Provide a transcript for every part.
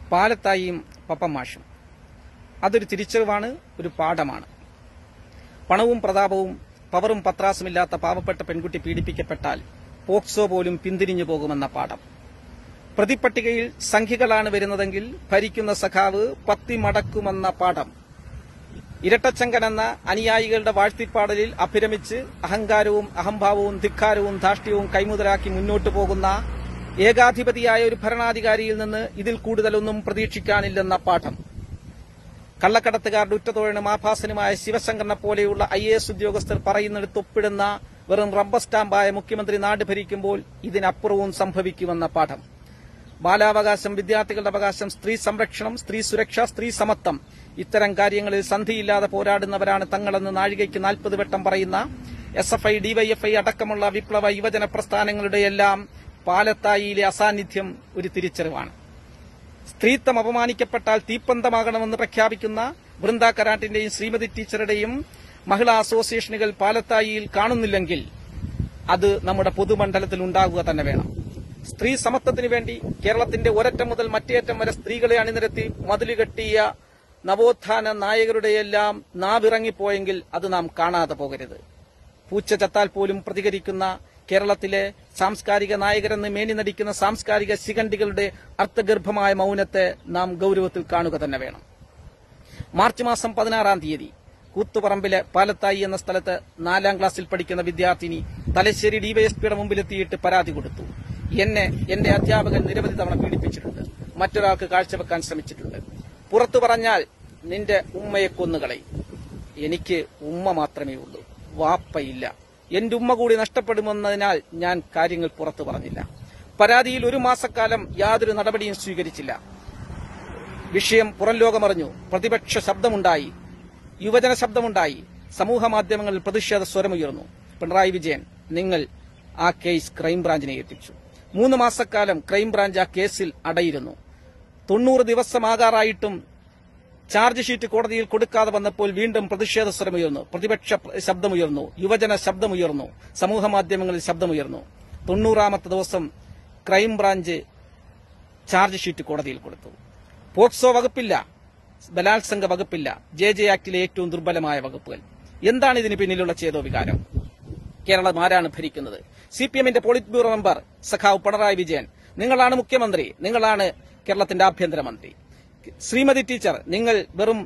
പാലത്തായിയും പപ്പമാഷും അതൊരു തിരിച്ചറിവാണ് ഒരു പാഠമാണ് പണവും പ്രതാപവും പവറും പത്രാസുമില്ലാത്ത പാവപ്പെട്ട പെൺകുട്ടി പീഡിപ്പിക്കപ്പെട്ടാൽ പോക്സോ പോലും പിന്തിരിഞ്ഞു പോകുമെന്ന പാഠം പ്രതിപട്ടികയിൽ സംഖ്യകളാണ് വരുന്നതെങ്കിൽ ഭരിക്കുന്ന സഖാവ് പത്തി മടക്കുമെന്ന പാഠം ഇരട്ടച്ചങ്കൻ എന്ന അനുയായികളുടെ വാഴ്ത്തിപ്പാടലിൽ അഭിരമിച്ച് അഹങ്കാരവും അഹംഭാവവും ധിക്കാരവും ധാഷ്ട്യവും കൈമുതലാക്കി മുന്നോട്ടു പോകുന്ന ഏകാധിപതിയായ ഒരു ഭരണാധികാരിയിൽ നിന്ന് ഇതിൽ കൂടുതലൊന്നും പ്രതീക്ഷിക്കാനില്ലെന്ന പാഠം കള്ളക്കടത്തുകാരുടെ ഉറ്റതോഴനും ആഭാസനുമായ ശിവശങ്കറിനെ പോലെയുള്ള ഐ എ എസ് ഉദ്യോഗസ്ഥർ പറയുന്നിടത്ത് ഒപ്പിടുന്ന വെറും റബ്ബർ സ്റ്റാമ്പായ മുഖ്യമന്ത്രി നാട് ഭരിക്കുമ്പോൾ ഇതിനപ്പുറവും സംഭവിക്കുമെന്ന പാഠം ബാലാവകാശം വിദ്യാർത്ഥികളുടെ അവകാശം സ്ത്രീ സംരക്ഷണം സ്ത്രീ സുരക്ഷ സ്ത്രീ സമത്വം ഇത്തരം കാര്യങ്ങളിൽ സന്ധിയില്ലാതെ പോരാടുന്നവരാണ് തങ്ങളെന്ന് നാഴികയ്ക്ക് നാൽപ്പത് വട്ടം പറയുന്ന എസ് എഫ് ഐ ഡിവൈഎഫ്ഐ അടക്കമുള്ള വിപ്ലവ യുവജന പ്രസ്ഥാനങ്ങളുടെയെല്ലാം പാലത്തായിയിലെ അസാന്നിധ്യം ഒരു തിരിച്ചറിവാണ് സ്ത്രീത്വം അപമാനിക്കപ്പെട്ടാൽ തീപ്പന്തമാകണമെന്ന് പ്രഖ്യാപിക്കുന്ന വൃന്ദ കരാട്ടിന്റെയും ശ്രീമതി ടീച്ചറുടെയും മഹിളാ അസോസിയേഷനുകൾ പാലത്തായിയിൽ കാണുന്നില്ലെങ്കിൽ അത് നമ്മുടെ പൊതുമണ്ഡലത്തിൽ ഉണ്ടാകുക തന്നെ വേണം സ്ത്രീ സമത്വത്തിനു വേണ്ടി കേരളത്തിന്റെ ഒരറ്റം മുതൽ മറ്റേറ്റം വരെ സ്ത്രീകളെ അണിനിരത്തി മതിലുകെട്ടിയ നവോത്ഥാന നായകരുടെയെല്ലാം നാവിറങ്ങിപ്പോയെങ്കിൽ അത് നാം കാണാതെ പോകരുത് പൂച്ച ചത്താൽ പോലും പ്രതികരിക്കുന്ന കേരളത്തിലെ സാംസ്കാരിക നായകരെന്ന് മേനി നടിക്കുന്ന സാംസ്കാരിക ശിഖണ്ഡികളുടെ അർത്ഥഗർഭമായ മൌനത്തെ നാം ഗൌരവത്തിൽ കാണുക തന്നെ വേണം മാർച്ച് മാസം പതിനാറാം തീയതി കൂത്തുപറമ്പിലെ പാലത്തായി എന്ന സ്ഥലത്ത് നാലാം ക്ലാസ്സിൽ പഠിക്കുന്ന വിദ്യാർത്ഥിനി തലശ്ശേരി ഡിവൈഎസ്പിയുടെ മുമ്പിലെത്തിയിട്ട് പരാതി കൊടുത്തു എന്നെ എന്റെ അധ്യാപകൻ നിരവധി തവണ പീഡിപ്പിച്ചിട്ടുണ്ട് മറ്റൊരാൾക്ക് കാഴ്ചവെക്കാൻ ശ്രമിച്ചിട്ടുണ്ട് പുറത്തു പറഞ്ഞാൽ നിന്റെ ഉമ്മയെ കൊന്നുകളയും എനിക്ക് ഉമ്മ മാത്രമേ ഉള്ളൂ വാപ്പയില്ല എന്റെ ഉമ്മ കൂടി നഷ്ടപ്പെടുമെന്നതിനാൽ ഞാൻ കാര്യങ്ങൾ പുറത്തു പറഞ്ഞില്ല പരാതിയിൽ ഒരു മാസക്കാലം യാതൊരു നടപടിയും സ്വീകരിച്ചില്ല വിഷയം പുറം ലോകമറിഞ്ഞു പ്രതിപക്ഷ ശബ്ദമുണ്ടായി യുവജന ശബ്ദമുണ്ടായി സമൂഹ മാധ്യമങ്ങളിൽ പ്രതിഷേധ സ്വരമുയർന്നു പിണറായി വിജയൻ നിങ്ങൾ ആ കേസ് ക്രൈംബ്രാഞ്ചിനെ ഏൽപ്പിച്ചു മൂന്ന് മാസക്കാലം ക്രൈംബ്രാഞ്ച് ആ കേസിൽ അടയിരുന്നു തൊണ്ണൂറ് ദിവസമാകാറായിട്ടും ചാർജ് ഷീറ്റ് കോടതിയിൽ കൊടുക്കാതെ വന്നപ്പോൾ വീണ്ടും പ്രതിഷേധ സ്വരമുയർന്നു പ്രതിപക്ഷ ശബ്ദമുയർന്നു യുവജന ശബ്ദമുയർന്നു സമൂഹ മാധ്യമങ്ങളിൽ ശബ്ദമുയർന്നു തൊണ്ണൂറാമത്തെ ദിവസം ക്രൈംബ്രാഞ്ച് ചാർജ് ഷീറ്റ് കോടതിയിൽ കൊടുത്തു പോക്സോ വകുപ്പില്ല ബലാത്സംഗ വകുപ്പില്ല ജെ ജെ ആക്ടിലെ ഏറ്റവും ദുർബലമായ വകുപ്പുകൾ എന്താണ് ഇതിന് പിന്നിലുള്ള ചേതോ വികാരം കേരളം ആരാണ് ഭരിക്കുന്നത് സി പി എമ്മിന്റെ പോളിറ്റ് ബ്യൂറോ മെമ്പർ സഖാവ് പിണറായി വിജയൻ നിങ്ങളാണ് മുഖ്യമന്ത്രി നിങ്ങളാണ് കേരളത്തിന്റെ ആഭ്യന്തരമന്ത്രി ശ്രീമതി ടീച്ചർ നിങ്ങൾ വെറും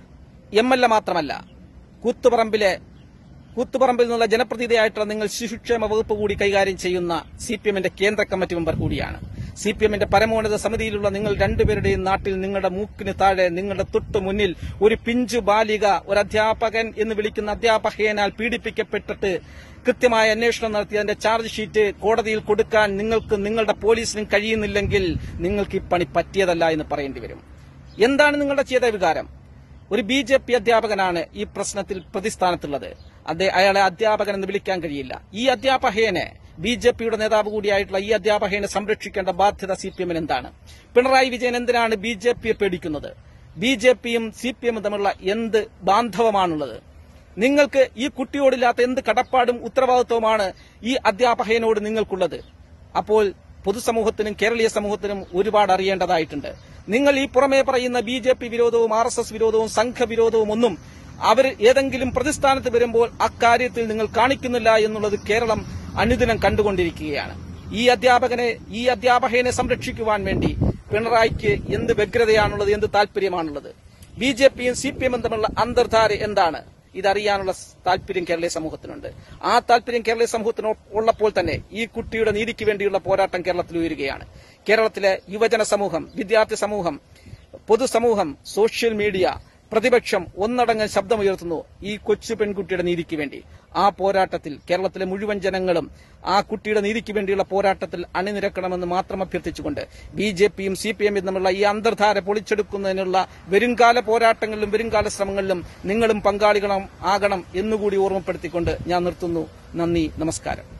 എം എൽ എ മാത്രമല്ല കൂത്തുപറമ്പിലെ കൂത്തുപറമ്പിൽ നിന്നുള്ള ജനപ്രതിനിധിയായിട്ടുള്ള നിങ്ങൾ ശിശുക്ഷേമ വകുപ്പ് കൂടി കൈകാര്യം ചെയ്യുന്ന സി പി എമ്മിന്റെ കേന്ദ്ര കമ്മിറ്റി മെമ്പർ കൂടിയാണ് സി പി എമ്മിന്റെ പരമോന്നത സമിതിയിലുള്ള നിങ്ങൾ രണ്ടുപേരുടെയും നാട്ടിൽ നിങ്ങളുടെ മൂക്കിന് താഴെ നിങ്ങളുടെ തൊട്ടു മുന്നിൽ ഒരു പിഞ്ചു ബാലിക ഒരു അധ്യാപകൻ എന്ന് വിളിക്കുന്ന അധ്യാപകനാൽ പീഡിപ്പിക്കപ്പെട്ടിട്ട് കൃത്യമായ അന്വേഷണം നടത്തി അതിന്റെ ചാർജ് ഷീറ്റ് കോടതിയിൽ കൊടുക്കാൻ നിങ്ങൾക്ക് നിങ്ങളുടെ പോലീസിനും കഴിയുന്നില്ലെങ്കിൽ നിങ്ങൾക്ക് ഈ പണി പറ്റിയതല്ല എന്ന് പറയേണ്ടി വരും എന്താണ് നിങ്ങളുടെ ചെയ്ത വികാരം ഒരു ബി ജെ പി അധ്യാപകനാണ് ഈ പ്രശ്നത്തിൽ പ്രതിസ്ഥാനത്തുള്ളത് അദ്ദേഹം അയാളെ അധ്യാപകൻ എന്ന് വിളിക്കാൻ കഴിയില്ല ഈ അധ്യാപകനെ ബി ജെ പിയുടെ നേതാവ് കൂടിയായിട്ടുള്ള ഈ അധ്യാപകനെ സംരക്ഷിക്കേണ്ട ബാധ്യത സി പി എമ്മിന് എന്താണ് പിണറായി വിജയൻ എന്തിനാണ് ബി ജെ പിയെ പേടിക്കുന്നത് ബി ജെ പിയും സി പി എമ്മും തമ്മിലുള്ള എന്ത് ബാന്ധവമാണുള്ളത് നിങ്ങൾക്ക് ഈ കുട്ടിയോടില്ലാത്ത എന്ത് കടപ്പാടും ഉത്തരവാദിത്വമാണ് ഈ അധ്യാപകനോട് നിങ്ങൾക്കുള്ളത് അപ്പോൾ പൊതുസമൂഹത്തിനും കേരളീയ സമൂഹത്തിനും ഒരുപാട് അറിയേണ്ടതായിട്ടുണ്ട് നിങ്ങൾ ഈ പുറമേ പറയുന്ന ബി ജെ പി വിരോധവും ആർ എസ് എസ് വിരോധവും സംഘവിരോധവും ഒന്നും അവർ ഏതെങ്കിലും പ്രതിസ്ഥാനത്ത് വരുമ്പോൾ അക്കാര്യത്തിൽ നിങ്ങൾ കാണിക്കുന്നില്ല എന്നുള്ളത് കേരളം അനുദിനം കണ്ടുകൊണ്ടിരിക്കുകയാണ് ഈ അധ്യാപകനെ ഈ അധ്യാപകനെ സംരക്ഷിക്കുവാൻ വേണ്ടി പിണറായിക്ക് എന്ത് വ്യഗ്രതയാണുള്ളത് എന്ത് താല്പര്യമാണുള്ളത് ബി ജെ പിയും സി പി എമ്മും തമ്മിലുള്ള അന്തർധാര എന്താണ് ഇതറിയാനുള്ള താല്പര്യം കേരളീയ സമൂഹത്തിനുണ്ട് ആ താല്പര്യം കേരളീയ സമൂഹത്തിന് ഉള്ളപ്പോൾ തന്നെ ഈ കുട്ടിയുടെ നീതിക്ക് വേണ്ടിയുള്ള പോരാട്ടം കേരളത്തിൽ ഉയരുകയാണ് കേരളത്തിലെ യുവജന സമൂഹം വിദ്യാർത്ഥി സമൂഹം പൊതുസമൂഹം സോഷ്യൽ മീഡിയ പ്രതിപക്ഷം ഒന്നടങ്കം ശബ്ദമുയർത്തുന്നു ഈ കൊച്ചു പെൺകുട്ടിയുടെ നീതിക്ക് വേണ്ടി ആ പോരാട്ടത്തിൽ കേരളത്തിലെ മുഴുവൻ ജനങ്ങളും ആ കുട്ടിയുടെ നീതിക്ക് വേണ്ടിയുള്ള പോരാട്ടത്തിൽ അണിനിരക്കണമെന്ന് മാത്രം അഭ്യർത്ഥിച്ചുകൊണ്ട് ബി ജെ പിയും സി പി എമ്മും തമ്മിലുള്ള ഈ അന്തർധാര പൊളിച്ചെടുക്കുന്നതിനുള്ള വരുംകാല പോരാട്ടങ്ങളിലും വരുംകാല ശ്രമങ്ങളിലും നിങ്ങളും പങ്കാളികളും ആകണം എന്നുകൂടി ഓർമ്മപ്പെടുത്തിക്കൊണ്ട് ഞാൻ നിർത്തുന്നു നന്ദി നമസ്കാരം